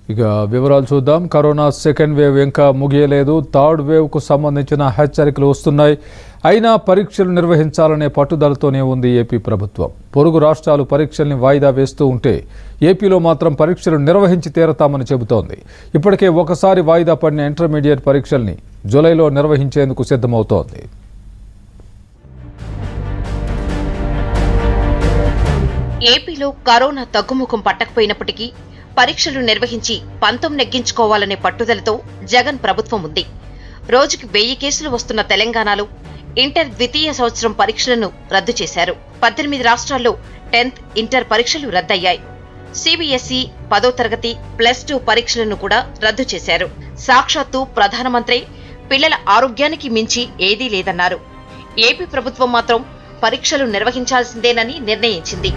ఇక వివరాలు చూద్దాం కరోనా సెకండ్ వేవ్ ఇంకా ముగియలేదు థర్డ్ వేవ్కు సంబంధించిన హెచ్చరికలు వస్తున్నాయి అయినా పరీక్షలు నిర్వహించాలనే పట్టుదలతోనే ఉంది ఏపీ ప్రభుత్వం పొరుగు రాష్ట్రాలు పరీక్షల్ని వాయిదా వేస్తూ ఉంటే ఏపీలో మాత్రం పరీక్షలు నిర్వహించి తీరతామని చెబుతోంది ఇప్పటికే ఒకసారి వాయిదా పడిన ఇంటర్మీడియట్ పరీక్షల్ని జూలైలో నిర్వహించేందుకు సిద్ధమవుతోంది ఏపీలో కరోనా తగ్గుముఖం పట్టకపోయినప్పటికీ పరీక్షలు నిర్వహించి పంతం నెగ్గించుకోవాలనే పట్టుదలతో జగన్ ప్రభుత్వం ఉంది రోజుకి వెయ్యి కేసులు వస్తున్న తెలంగాణలో ఇంటర్ ద్వితీయ సంవత్సరం పరీక్షలను రద్దు చేశారు పద్దెనిమిది రాష్ట్రాల్లో టెన్త్ ఇంటర్ పరీక్షలు రద్దయ్యాయి సిబిఎస్ఈ పదో తరగతి ప్లస్ టూ పరీక్షలను కూడా రద్దు చేశారు సాక్షాత్తు ప్రధానమంత్రి పిల్లల ఆరోగ్యానికి మించి ఏదీ లేదన్నారు ఏపీ ప్రభుత్వం మాత్రం పరీక్షలు నిర్వహించాల్సిందేనని నిర్ణయించింది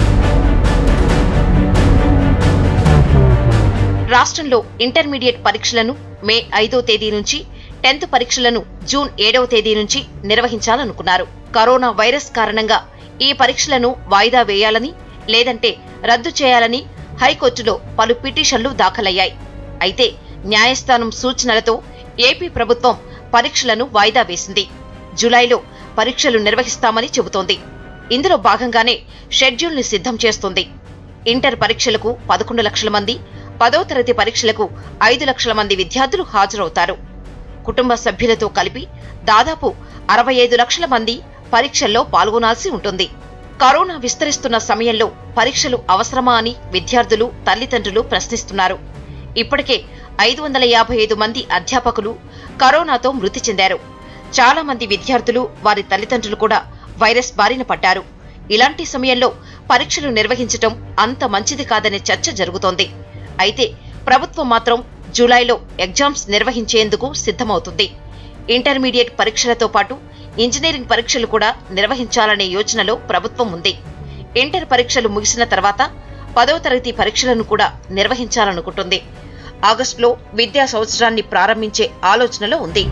రాష్ట్రంలో ఇంటర్మీడియట్ పరీక్షలను మే ఐదో తేదీ నుంచి టెన్త్ పరీక్షలను జూన్ ఏడవ తేదీ నుంచి నిర్వహించాలనుకున్నారు కరోనా వైరస్ కారణంగా ఈ పరీక్షలను వాయిదా వేయాలని లేదంటే రద్దు చేయాలని హైకోర్టులో పలు పిటిషన్లు దాఖలయ్యాయి అయితే న్యాయస్థానం సూచనలతో ఏపీ ప్రభుత్వం పరీక్షలను వాయిదా వేసింది జులైలో పరీక్షలు నిర్వహిస్తామని చెబుతోంది ఇందులో భాగంగానే షెడ్యూల్ని సిద్ధం చేస్తుంది ఇంటర్ పరీక్షలకు పదకొండు లక్షల మంది పదో తరగతి పరీక్షలకు ఐదు లక్షల మంది విద్యార్థులు హాజరవుతారు కుటుంబ సభ్యులతో కలిపి దాదాపు అరవై ఐదు లక్షల మంది పరీక్షల్లో పాల్గొనాల్సి ఉంటుంది కరోనా విస్తరిస్తున్న సమయంలో పరీక్షలు అవసరమా అని విద్యార్థులు తల్లిదండ్రులు ప్రశ్నిస్తున్నారు ఇప్పటికే ఐదు వందల యాభై ఐదు మంది అధ్యాపకులు కరోనాతో మృతి చెందారు చాలా మంది విద్యార్థులు వారి తల్లిదండ్రులు కూడా వైరస్ బారిన పడ్డారు ఇలాంటి సమయంలో పరీక్షలు నిర్వహించటం అంత మంచిది కాదనే చర్చ జరుగుతోంది అయితే ప్రభుత్వం మాత్రం జూలైలో ఎగ్జామ్స్ నిర్వహించేందుకు సిద్ధమవుతుంది ఇంటర్మీడియట్ పరీక్షలతో పాటు ఇంజనీరింగ్ పరీక్షలు కూడా నిర్వహించాలనే యోచనలో ప్రభుత్వం ఉంది ఇంటర్ పరీక్షలు ముగిసిన తర్వాత పదవ తరగతి పరీక్షలను కూడా నిర్వహించాలనుకుంటుంది ఆగస్టులో విద్యా సంవత్సరాన్ని ప్రారంభించే ఆలోచనలో ఉంది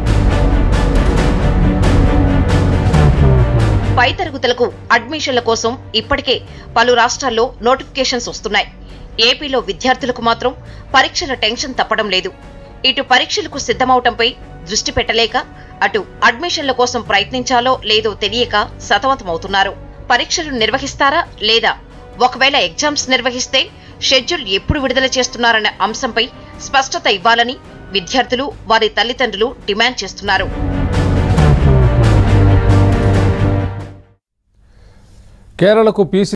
పై తరగతులకు అడ్మిషన్ల కోసం ఇప్పటికే పలు రాష్ట్రాల్లో నోటిఫికేషన్స్ వస్తున్నాయి ఏపీలో విద్యార్థులకు మాత్రం పరీక్షల టెన్షన్ తప్పడం లేదు ఇటు పరీక్షలకు సిద్ధమవటంపై దృష్టి పెట్టలేక అటు అడ్మిషన్ల కోసం ప్రయత్నించాలో లేదో తెలియక సతమతమవుతున్నారు పరీక్షలు నిర్వహిస్తారా లేదా ఒకవేళ ఎగ్జామ్స్ నిర్వహిస్తే షెడ్యూల్ ఎప్పుడు విడుదల చేస్తున్నారనే అంశంపై స్పష్టత ఇవ్వాలని విద్యార్థులు వారి తల్లిదండ్రులు డిమాండ్ చేస్తున్నారు కేరళకు పీసీ